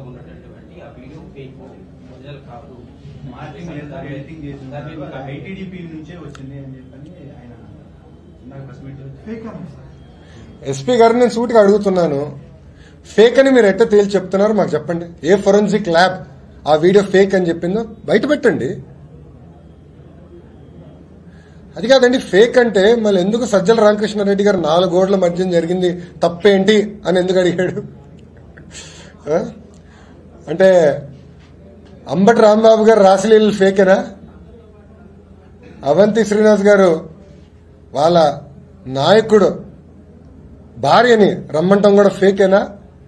ఉన్నటువంటి ఆ video fake original కాదు మార్టింగ్ లేదు దాని మీద- ఎడిటింగ్ దాని మీద చేసింది ఒక ఐటీడీపీ నుంచే వచ్చింది అని చెప్పని ఆయన ఇందాక ప్రెస్ మీట్ ఫేక్ అమ్మ సార్ ఎస్పీ గారిని నేను సూటిగా అడుగుతున్నాను ఫేక్ అని మీరు ఎట్ట తేల్చి చెప్తున్నారు మాకు చెప్పండి ఏ ఫొరెన్సిక్ ల్యాబ్ ఆ వీడియో ఫేక్ అని చెప్పిందో బయట పెట్టండి అది కాదండి ఫేక్ అంటే మళ్ళీ ఎందుకు సజ్జల రామకృష్ణారెడ్డి గారు నాలుగు గోడల మధ్య జరిగింది తప్పేంటి అని ఎందుకు అడిగాడు ఆ? అంటే అంబటి రాంబాబు గారు రాసలీలు ఫేకేనా అవంతి శ్రీనివాస్ గారు వాళ్ళ నాయకుడు భార్యని రమ్మంటం కూడా ఫేకేనా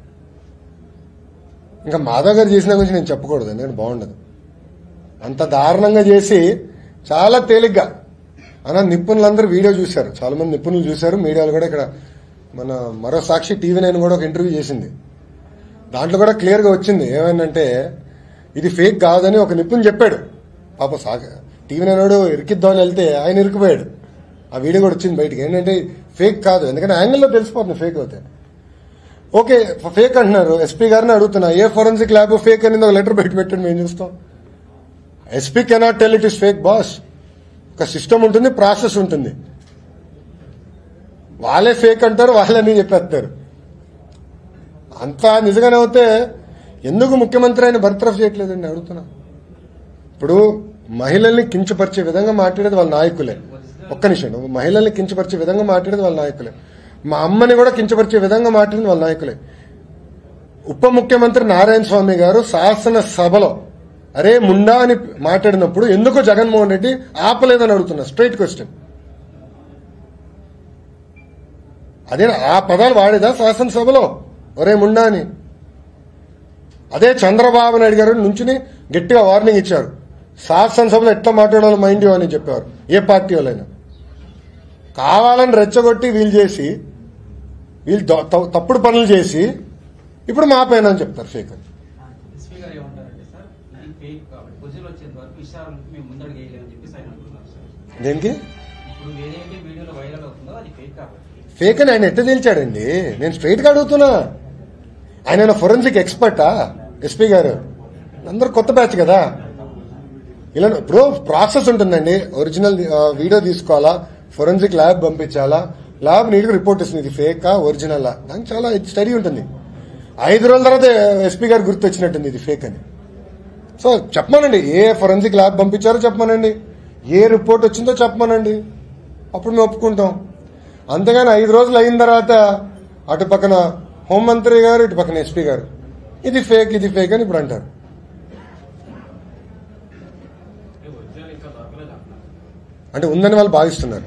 ఇంకా మాధవ్ గారు చేసిన గురించి నేను చెప్పకూడదు ఎందుకంటే బాగుండదు అంత దారుణంగా చేసి చాలా తేలిగ్గా అన్న నిపుణులందరూ వీడియో చూశారు చాలా మంది నిపుణులు చూశారు మీడియాలో కూడా ఇక్కడ మన మరో సాక్షి టీవీ నైన్ కూడా ఒక ఇంటర్వ్యూ చేసింది దాంట్లో కూడా క్లియర్గా వచ్చింది ఏమైందంటే ఇది ఫేక్ కాదని ఒక నిపుణులు చెప్పాడు పాప సా టీవీ నైన్ వాడు ఇరికిద్దామని వెళ్తే ఆయన ఇరికిపోయాడు ఆ వీడియో కూడా వచ్చింది బయటికి ఏంటంటే ఫేక్ కాదు ఎందుకంటే యాంగిల్లో తెలిసిపోతుంది ఫేక్ అవుతే ఓకే ఫేక్ అంటున్నారు ఎస్పీ గారిని అడుగుతున్నా ఏ ఫోరెన్సిక్ ల్యాబ్ ఫేక్ అనేది ఒక లెటర్ బయట పెట్టండి మేము చూస్తాం SP cannot tell it is fake boss ఒక సిస్టమ్ ఉంటుంది ప్రాసెస్ ఉంటుంది వాళ్ళే ఫేక్ అంటారు వాళ్ళని చెప్పేస్తారు అంతా నిజంగానే అవుతే ఎందుకు ముఖ్యమంత్రి ఆయన బర్తరఫ్ చేయట్లేదండి అడుగుతున్నా ఇప్పుడు మహిళల్ని కించపరిచే విధంగా మాట్లాడేది వాళ్ళ నాయకులే ఒక్క నిమిషం మహిళల్ని కించపరిచే విధంగా మాట్లాడేది వాళ్ళ నాయకులే మా అమ్మని కూడా కించపరిచే విధంగా మాట్లాడేది వాళ్ళ నాయకులే ఉప ముఖ్యమంత్రి నారాయణ స్వామి గారు శాసన సభలో అరే ముండా అని మాట్లాడినప్పుడు ఎందుకు జగన్మోహన్ రెడ్డి ఆపలేదని అడుగుతున్నా స్ట్రైట్ క్వశ్చన్ అదే ఆ పదాలు వాడేదా శాసనసభలో ఒరే ముండా అని అదే చంద్రబాబు నాయుడు గారు నుంచుని గట్టిగా వార్నింగ్ ఇచ్చారు శాసనసభలో ఎట్లా మాట్లాడాలో మైండ్ అని చెప్పారు ఏ పార్టీ వాళ్ళైనా కావాలని రెచ్చగొట్టి వీళ్ళు చేసి వీళ్ళు ద- త- తప్పుడు పనులు చేసి ఇప్పుడు మా పైన అని చెప్తారు ఫేక్ అని ఎస్పీ గారు ఏమంటారంటే సార్ ఇది ఫేక్ కాబట్టి ఒరిజినల్ వచ్చేంత వరకు విషయాలకు మేము ముందడుగు వేయలేమని చెప్పేసి ఆయన అంటున్నారు సార్ దేనికి ఇప్పుడు ఏదైతే వీడియోలో వైరల్ అవుతుందో అది ఫేక్ కాబట్టి ఫేక్ అని ఆయన ఎట్ట తేల్చాడండి నేను స్ట్రైట్ గా అడుగుతున్నా ఆయన ఫొరెన్సిక్ ఎక్స్పర్టా ఎస్పీ గారు అందరూ కొత్త బ్యాచ్ కదా ఇలా ఇప్పుడు ప్రాసెస్ ఉంటుందండి ఒరిజినల్ ఆ, వీడియో తీసుకోవాలా ఫొరెన్సిక్ ల్యాబ్ పంపించాలా ల్యాబ్ నీట్ రిపోర్ట్ ఇస్తుంది ఇది ఫేకా ఒరిజినల్ దానికి చాలా స్టడీ ఉంటుంది ఐదు రోజుల తర్వాత ఎస్పీ గారు గుర్తొచ్చినట్టుంది ఇది ఫేక్ అని సో చెప్పమనండి ఏ ఫొరెన్సిక్ ల్యాబ్ పంపించారో చెప్పమనండి ఏ రిపోర్ట్ వచ్చిందో చెప్పమనండి అప్పుడు మేము ఒప్పుకుంటాం అంతేగాని ఐదు రోజులు అయిన తర్వాత అటు పక్కన హోంమంత్రి గారు ఇటు పక్కన ఎస్పీ గారు ఇది ఫేక్ ఇది ఫేక్ అని ఇప్పుడు అంటారు అంటే ఉందని వాళ్ళు భావిస్తున్నారు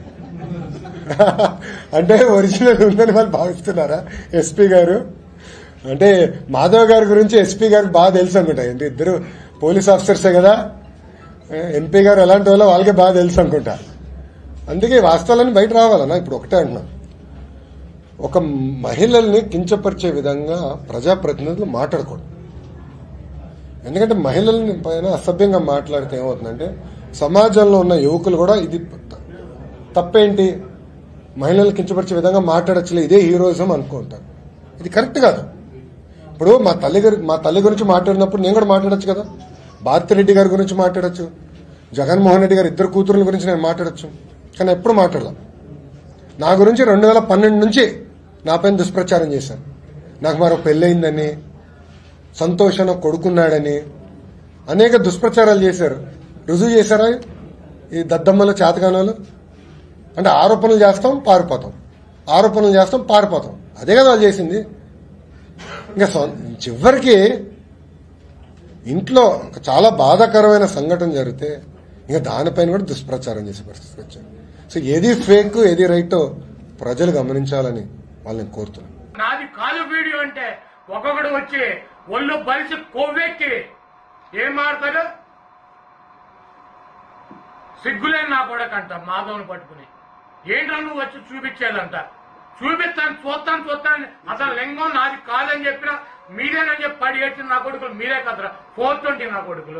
అంటే ఒరిజినల్ ఉందని వాళ్ళు భావిస్తున్నారా ఎస్పీ గారు అంటే మాధవ్ గారి గురించి ఎస్పీ గారికి బాగా తెలుసు అనుకుంటా అంటే ఇద్దరు పోలీస్ ఆఫీసర్సే కదా ఎంపీ గారు ఎలాంటి వాళ్ళో వాళ్ళకే బాగా తెలుసు అనుకుంటా అందుకే వాస్తవాలన్నీ బయట రావాలన్నా ఇప్పుడు ఒకటే అంటున్నా ఒక మహిళల్ని కించపరిచే విధంగా ప్రజాప్రతినిధులు మాట్లాడకూడదు ఎందుకంటే మహిళల్ని పైన అసభ్యంగా మాట్లాడితే ఏమవుతుందంటే సమాజంలో ఉన్న యువకులు కూడా ఇది త- తప్పేంటి మహిళలు కించపరిచే విధంగా మాట్లాడచ్చులే ఇదే హీరోయిజం అనుకుంటారు ఇది కరెక్ట్ కాదు ఇప్పుడు మా తల్లి గారి మా తల్లి గురించి మాట్లాడినప్పుడు నేను కూడా మాట్లాడొచ్చు కదా భారతిరెడ్డి గారి గురించి మాట్లాడొచ్చు జగన్మోహన్ రెడ్డి గారి ఇద్దరు కూతురుల గురించి నేను మాట్లాడొచ్చు కానీ ఎప్పుడు మాట్లాడలా నా గురించి రెండు వేల పన్నెండు నుంచి నా పైన దుష్ప్రచారం చేశాను నాకు మరో పెళ్ళయిందని సంతోష్ అని ఒక కొడుకున్నాడని అనేక దుష్ప్రచారాలు చేశారు రుజువు చేశారా ఈ దద్దమ్మలు చేతగానోళ్ళు అంటే ఆరోపణలు చేస్తాం పారిపోతాం ఆరోపణలు చేస్తాం పారిపోతాం అదే కదా వాళ్ళు చేసింది ఇంకా సొం- చివరికి ఇంట్లో ఒక చాలా బాధాకరమైన సంఘటన జరిగితే ఇంకా దానిపైన కూడా దుష్ప్రచారం చేసే పరిస్థితికి వచ్చారు సో ఏది ఫేక్ ఏది రైటో ప్రజలు గమనించాలని వాళ్ళని కోరుతున్నాను నాది కాలు వీడియో అంటే ఒక్కొక్కడు వచ్చి ఒళ్ళు బలిసి కొవ్వెక్కి ఏం మాడతాడు సిగ్గులేని నా కొడకంట మాధవ్ని పట్టుకుని ఏంట్రా నువ్వు వచ్చి చూపించేదంట చూపిస్తాను చూస్తాను చూస్తాను అసలు లింగం నాది కాదని చెప్పిన మీరేనని చెప్పి పడి ఏడ్చిన నా కొడుకులు మీరే కదరా ఫోర్ ట్వంటీ నా కొడుకులు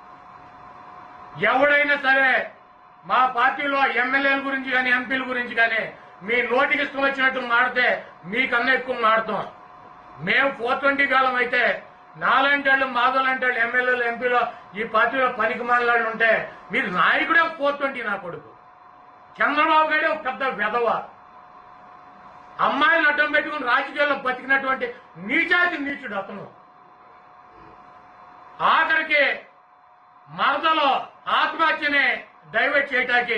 ఎవడైనా సరే మా పార్టీలో ఎమ్మెల్యేల గురించి కానీ ఎంపీల గురించి కానీ మీ నోటికి ఇష్టం వచ్చినట్టు మాడితే మీకన్నా ఎక్కువ మాడతాం మేము ఫోర్ ట్వంటీ కాలం అయితే నాలాంటి వాళ్ళు మాధవలాంటి వాళ్ళు ఎమ్మెల్యేలు ఎంపీలు ఈ పార్టీలో పనికి మాలాళ్ళు ఉంటే మీరు నాయకుడే ఫోర్ ట్వంటీ నా కొడుకు చంద్రబాబు గారే ఒక పెద్ద వెధవ అమ్మాయిలు అడ్డం పెట్టుకుని రాజకీయాల్లో బతికినటువంటి నీచాతి నీచుడు అతను ఆఖరికి మరదలో ఆత్మహత్యని డైవర్ట్ చేయటానికి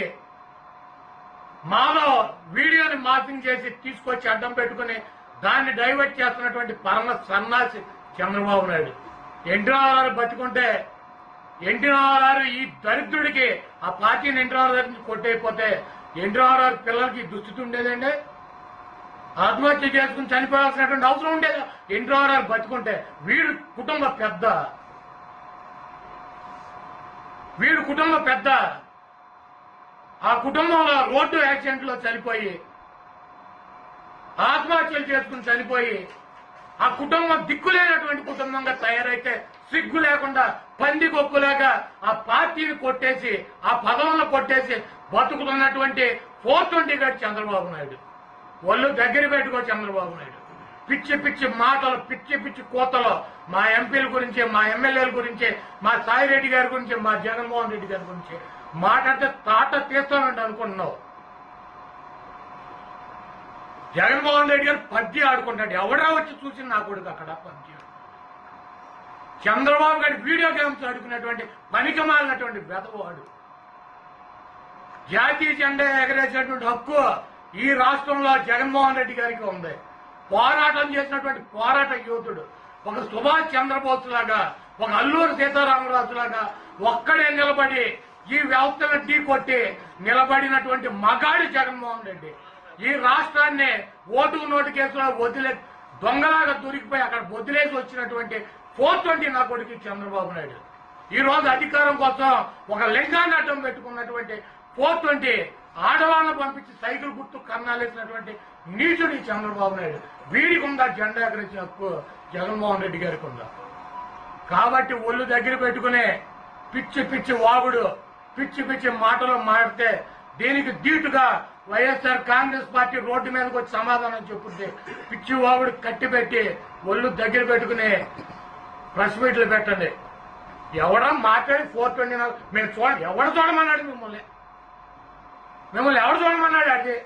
మాలో వీడియోని మార్పింగ్ చేసి తీసుకొచ్చి అడ్డం పెట్టుకుని దాన్ని డైవర్ట్ చేస్తున్నటువంటి పరమ సన్నాసి చంద్రబాబు నాయుడు ఎన్టీ రామారావు బతికుంటే ఎన్టీ రామారావు ఈ దరిద్రుడికి ఆ పార్టీని ఎన్టీ రామారావు దగ్గర నుంచి కొట్టయిపోతే ఎన్టీ రామారావు పిల్లలకి ఈ దుస్థితి ఉండేదండి ఆత్మహత్య చేసుకుని చనిపోవాల్సినటువంటి అవసరం ఉండేది ఎన్టీ రామారావు బతికుంటే వీడు కుటుంబ పెద్ద వీడు కుటుంబ పెద్ద ఆ కుటుంబంలో రోడ్డు యాక్సిడెంట్ లో చనిపోయి ఆత్మహత్యలు చేసుకుని చనిపోయి ఆ కుటుంబం దిక్కులేనటువంటి కుటుంబంగా తయారైతే సిగ్గు లేకుండా పంది కొక్కులేక ఆ పార్టీని కొట్టేసి ఆ పదవులను కొట్టేసి బతుకుతున్నటువంటి ఫోర్ ట్వంటీ గారు చంద్రబాబు నాయుడు ఒళ్ళు దగ్గర పెట్టుకో చంద్రబాబు నాయుడు పిచ్చి పిచ్చి మాటలు పిచ్చి పిచ్చి కోతలు మా ఎంపీల గురించి మా ఎమ్మెల్యేల గురించి మా సాయిరెడ్డి గారి గురించి మా జగన్మోహన్ రెడ్డి గారి గురించి మాట్లాడితే తాట తీస్తానండి అనుకుంటున్నావు జగన్మోహన్ రెడ్డి గారు పబ్జి ఆడుకుంటాడు ఎవడా వచ్చి చూసి నా కొడుకు అక్కడ పబ్జి చంద్రబాబు గారి వీడియో గేమ్స్ ఆడుకున్నటువంటి పనికిమాలినటువంటి వెధవాడు జాతీయ జెండా ఎగరేసేటువంటి హక్కు ఈ రాష్ట్రంలో జగన్మోహన్ రెడ్డి గారికి ఉంది పోరాటం చేసినటువంటి పోరాట యోధుడు ఒక సుభాష్ చంద్రబోస్ లాగా ఒక అల్లూరు సీతారామరాజు లాగా ఒక్కడే నిలబడి ఈ వ్యవస్థను ఢీ కొట్టి నిలబడినటువంటి మగాడి జగన్మోహన్ రెడ్డి ఈ రాష్ట్రాన్ని ఓటు నోటు కేసులో వదిలే దొంగలాగా దొరికిపోయి అక్కడ వదిలేసి వచ్చినటువంటి ఫోర్ ట్వంటీ నా కొడుకు చంద్రబాబు నాయుడు ఈ రోజు అధికారం కోసం ఒక లింగాన్ని అడ్డం పెట్టుకున్నటువంటి ఫోర్ ట్వంటీ ఆడవాళ్ళను పంపించి సైకిల్ గుర్తు కన్నాలేసినటువంటి నీచుడు ఈ చంద్రబాబు నాయుడు వీడికి ఉందా జెండా ఎగరేసిన హక్కు జగన్మోహన్ రెడ్డి గారికి ఉందా కాబట్టి ఒళ్ళు దగ్గర పెట్టుకునే పిచ్చి పిచ్చి వాగుడు పిచ్చి పిచ్చి మాటలు మాడితే దీనికి ధీటుగా వైఎస్ఆర్ కాంగ్రెస్ పార్టీ రోడ్డు మీదకి వచ్చి సమాధానం చెప్పుంటే పిచ్చి వాగుడు కట్టిపెట్టి ఒళ్ళు దగ్గర పెట్టుకుని ప్రెస్ మీట్లు పెట్టండి ఎవడా మాట్లాడి ఫోర్ ట్వంటీ మేము చూడ ఎవడు చూడమన్నాడు మిమ్మల్ని మిమ్మల్ని ఎవడు చూడమన్నాడు అది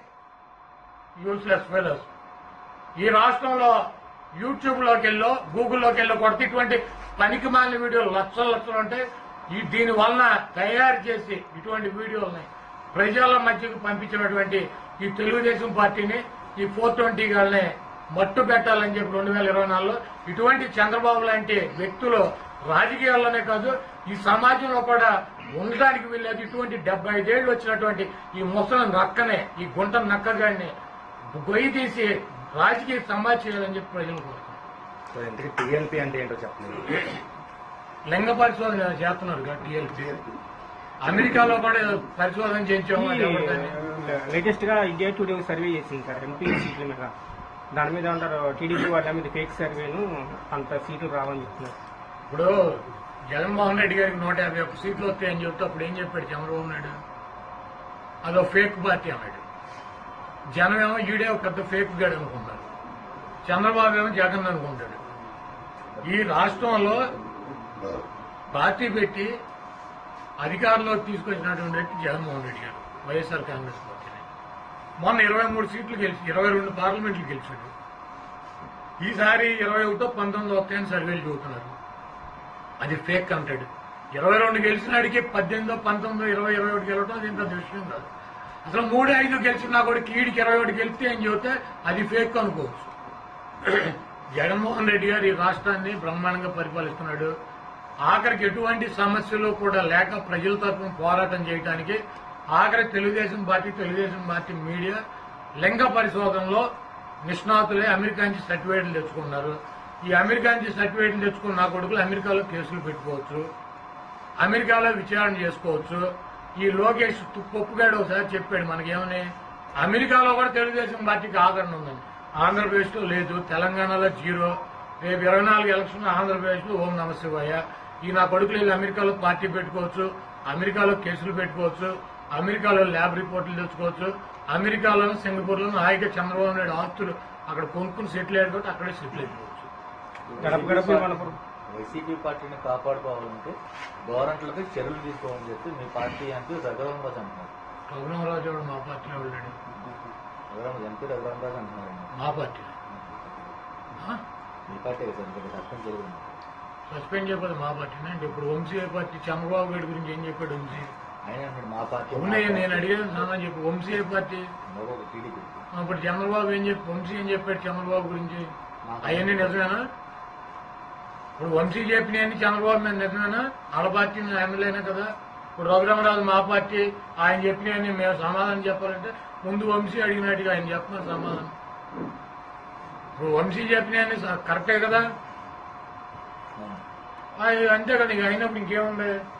యూస్లెస్ ఫెలోస్ ఈ రాష్ట్రంలో యూట్యూబ్ లోకి వెళ్ళో గూగుల్లోకి వెళ్ళో కొడితే ఇటువంటి పనికి మాలిన వీడియోలు లక్షలు లక్షలు ఉంటాయి ఈ దీని వలన తయారు చేసి ఇటువంటి వీడియోల్ని ప్రజల మధ్యకు పంపించినటువంటి ఈ తెలుగుదేశం పార్టీని ఈ ఫోర్ ట్వంటీ గాల్ని మట్టు పెట్టాలని చెప్పి రెండు వేల ఇరవై నాలుగులో ఇటువంటి చంద్రబాబు లాంటి వ్యక్తులు రాజకీయాల్లోనే కాదు ఈ సమాజంలో కూడా ఉండడానికి వీల్లేదు ఇటువంటి డెబ్బై ఐదేళ్లు వచ్చినటువంటి ఈ ముసలి నక్కనే ఈ గుంట నక్కగాడిని గొయ్యి తీసి రాజకీయ సమాజ్ చేయాలని చెప్పి ప్రజలు కోరుతున్నారు సో ఇంతకీ టీఎల్పీ అంటే ఏంటో చెప్పండి లింగ పరిశోధన చేస్తున్నారు టీఎల్పీ అమెరికాలో కూడా పరిశోధన చేయించాము అది ఎవరిదని. లేటెస్ట్ గా ఇండియా టుడే సర్వే చేసింది సార్ ఎంపీ సీట్ల మీద దాని మీద అంటారు టీడీపీ వాళ్ళ మీద ఫేక్ సర్వేను అంత సీట్లు రావని చెప్తున్నారు ఇప్పుడు జగన్మోహన్ రెడ్డి గారికి నూట యాభై ఒక్క సీట్లు వస్తాయని చెప్తే అప్పుడు ఏం చెప్పాడు చంద్రబాబు నాయుడు అదో ఫేక్ పార్టీ అన్నాడు జనం ఏమో ఈడే ఒక పెద్ద ఫేక్ గాడు అనుకుంటారు చంద్రబాబు ఏమో జగన్ అనుకుంటాడు ఈ రాష్ట్రంలో పార్టీ పెట్టి అధికారంలోకి తీసుకొచ్చినటువంటి వ్యక్తి జగన్మోహన్ రెడ్డి గారు వైఎస్ఆర్ కాంగ్రెస్ పార్టీని మొన్న ఇరవై మూడు సీట్లు గెలిచి ఇరవై రెండు పార్లమెంట్లు గెలిచాడు ఈసారి ఇరవై ఒకటో పంతొమ్మిది వస్తాయని సర్వేలు చెబుతున్నారు అది ఫేక్ అంటాడు ఇరవై రెండు గెలిచినాడికి పద్దెనిమిదో పంతొమ్మిదో ఇరవై ఇరవై ఒకటి గెలవడం అది ఇంత విషయం కాదు అసలు మూడు ఐదు గెలిచినా కూడా కీడికి ఇరవై ఒకటి గెలిస్తే అని చెబితే అది ఫేక్ అనుకోవచ్చు జగన్మోహన్ రెడ్డి గారు ఈ రాష్ట్రాన్ని బ్రహ్మాండంగా పరిపాలిస్తున్నాడు ఆఖరికి ఎటువంటి సమస్యలు కూడా లేక ప్రజల తరఫున పోరాటం చేయడానికి ఆఖరి Telugu Desam party Telugu Desam party media లింగ పరిశోధనలో నిష్ణాతులే అమెరికా నుంచి సర్టిఫికేట్లు తెచ్చుకున్నారు ఈ అమెరికా నుంచి సర్టిఫికేట్లు తెచ్చుకున్న నా కొడుకులు అమెరికాలో కేసులు పెట్టుకోవచ్చు అమెరికాలో విచారణ చేసుకోవచ్చు ఈ లోకేష్ పొప్పుగాడు ఒకసారి చెప్పాడు మనకేమని అమెరికాలో కూడా తెలుగుదేశం పార్టీకి ఆదరణ ఉందని ఆంధ్రప్రదేశ్ లో లేదు తెలంగాణలో జీరో రేపు ఇరవై నాలుగు ఎలక్షన్ ఆంధ్రప్రదేశ్ లో ఓం నమ శివాయ ఈ నా కొడుకులు వెళ్ళి అమెరికాలో పార్టీ పెట్టుకోవచ్చు అమెరికాలో కేసులు పెట్టుకోవచ్చు అమెరికాలో ల్యాబ్ రిపోర్ట్లు తెచ్చుకోవచ్చు అమెరికాలోను సింగపూర్లోను హాయిగా చంద్రబాబు నాయుడు ఆస్తులు అక్కడ కొనుక్కుని సెటిల్ అయ్యాడు కాబట్టి అక్కడే సెటిల్ అయిపోవచ్చు గడప గడప మన వైసీపీ పార్టీని కాపాడుకోవాలంటే గవర్నమెంట్లపై చర్యలు తీసుకోవాలని చెప్పి మీ పార్టీ ఎంపీ రఘురామరాజు అంటున్నారు రఘురామరాజు వాడు మా పార్టీలో వెళ్ళాడు రఘురామరాజు ఎంపీ రఘురామరాజు అంటున్నారు మా పార్టీ మీ పార్టీ కదా సార్ ఇంకా సస్పెండ్ చేయలేదు సస్పెండ్ చేయకపోతే మా పార్టీనే అంటే ఇప్పుడు వంశీ ఏ పార్టీ చంద్రబాబు గారి గురించి ఏం చెప్పాడు వంశీ ఆయన అంటున్నాడు మా పార్టీ అవునయ్య నేను అడిగాను సామాన్ చెప్పి వంశీ ఏ పార్టీ మరొక టీడీపీ ఇప్పుడు చంద్రబాబు ఏం చెప్పి వంశీ ఏం చెప్పాడు చంద్రబాబు గురించి అవన్నీ నిజమేనా ఇప్పుడు వంశీ చెప్పినవన్నీ చంద్రబాబు మీద నిజమేనా వాళ్ళ పార్టీ ఎమ్మెల్యేనే కదా ఇప్పుడు రఘురామరాజు మా పార్టీ ఆయన చెప్పినవన్నీ మేము సమాధానం చెప్పాలంటే ముందు వంశీ అడిగినట్టుగా ఆయన చెప్పమని సమాధానం ఇప్పుడు వంశీ చెప్పినవన్నీ స- కరెక్టే కదా అవును. అవి అంతే కదా ఇక అయినప్పుడు ఇంకేముంది